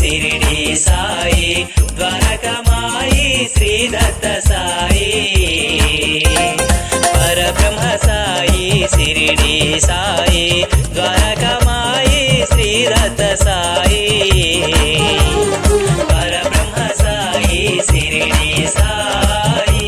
సిరిడి సాయి ద్వారకమాయి శ్రీదత్త సాయి పరబ్రహ్మ సాయి సిరిడి సాయి ద్వారకమాయి శ్రీదత్త సాయి పరబ్రహ్మ సాయి సిరిడి సాయి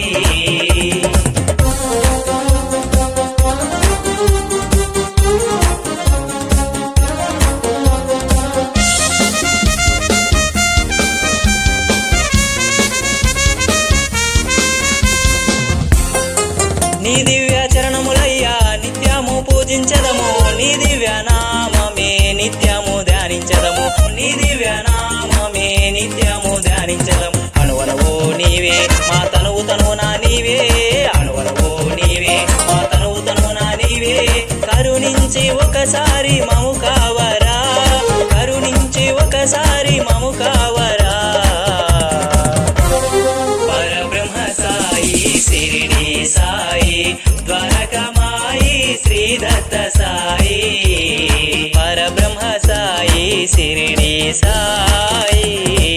నీ దివ్య చరణములయ్యా నిత్యము పూజించదము నీ దివ్య నామమే నిత్యము ధ్యానించదము నీ దివ్య నామమే నిత్యము ధ్యానించదము అణువనవో నీవే మా తనువు తనువునా నీవే అణువనవో నీవే మా తనువు తనువునా నీవే కరుణించి ఒకసారి మము కావరా కరుణించి ఒకసారి మము కావరా పరబ్రహ్మ సాయి సిరిడి సాయి ద్వారకమాయి శ్రీదత్త సాయి పరబ్రహ్మ సాయి సిరిడి సాయి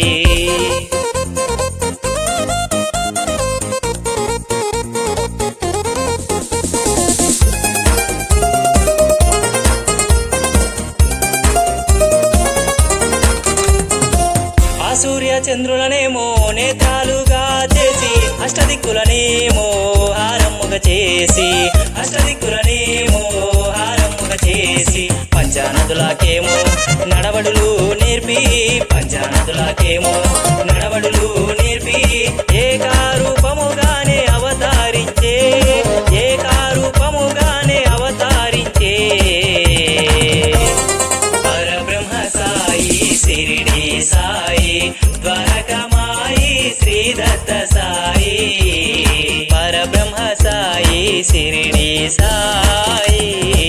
ఆ సూర్య చంద్రులనేమో నేత్రాలుగా చేసి అష్టదిక్కులనేమో హారమ్ముగా చేసి అష్టదిక్కులనేమో హారమ్ముగా చేసి పంచానదులకేమో నడవడులు నేర్పి పంచానదులకేమో నడవడులు నేర్పి ఏకారూపముగానే అవతారించే ఏకారూపముగానే అవతారించే పరబ్రహ్మ సాయి సిరిడి సాయి ద్వారకమాయి శ్రీదత్త సాయి పరబ్రహ్మ సాయి సిరిడి సాయి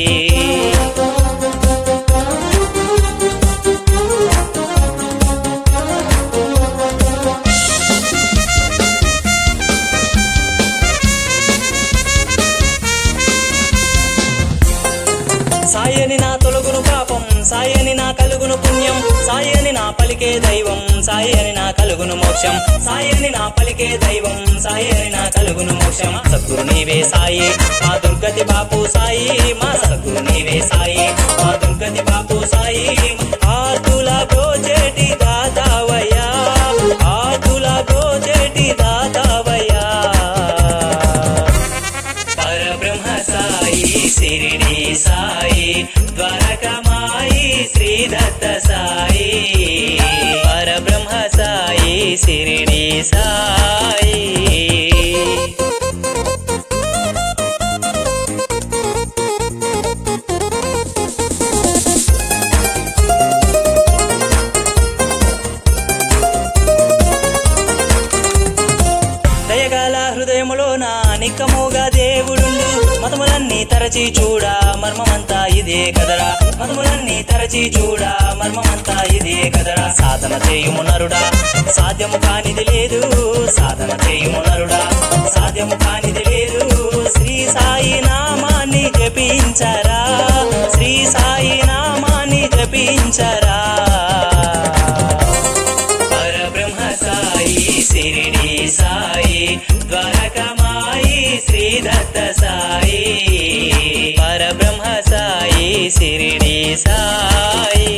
సాయని నా తొలగును పాపం సాయని నా కలుగును పుణ్యం సాయని నా పలికే దైవం సాయని నా కలుగును మోక్షం సాయని నా పలికే దైవం సాయని నా కలుగును మోక్షం సద్గురు నీవే సాయి మా దుర్గతి బాపు సాయి మా సద్గురు నీవే సాయి మా దుర్గతి బాపు సాయి ఆతుల గోచేటి దాతావయ్యా ఆతుల గోచేటి దాతావయ్యా పరబ్రహ్మ సాయి సిరిడి సాయి ద్వారకమాయి శ్రీదత్త సాయి పరబ్రహ్మ సాయి సిరిడి సాయి దయగల హృదయములోన నిక్కముగా దేవుడుండు మతములన్నీ తరచి చూడా మర్మమంతా ఇదే కదరా మతములన్నీ తరచి చూడా మర్మమంతా ఇదే కదరా సాధన చేయుము నరుడా సాధ్యము కానిది లేదు సాధన చేయుము నరుడా సాధ్యము కానిది లేదు శ్రీ సాయి నామాన్ని జపించరా శ్రీ సాయి నామాన్ని జపించరా పరబ్రహ్మ సాయి సిరిడి సాయి ద్వారకమాయి శ్రీదత్త సాయి పరబ్రహ్మ సాయి సిరిడి సాయి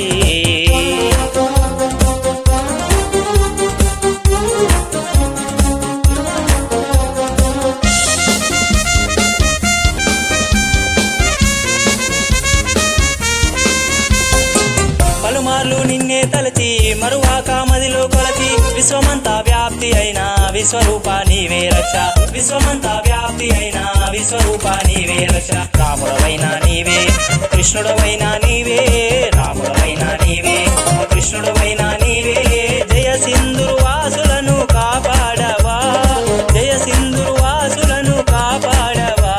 పలుమార్లు నిన్నే తలచి మరువాక మదిలో కొలచి విశ్వమంతా వ్యాప్తి అయిన విశ్వరూప నీవే రక్ష విశ్వమంతా వ్యాప్తి అయిన విశ్వరూప నీవే రక్ష రాముడవైన నీవే కృష్ణుడవైన నీవే రాముడవైన నీవే కృష్ణుడవైన నీవే జయ సింధురు వాసులను కాపాడవా జయ సింధురు వాసులను కాపాడవా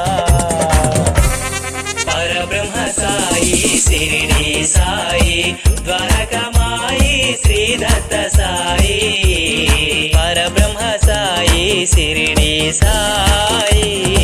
పరబ్రహ్మ సాయి సిరిడి సాయి ద్వారకమాయి శ్రీదత్త సాయి పరబ్రహ్మ సాయి సిరిడి సాయి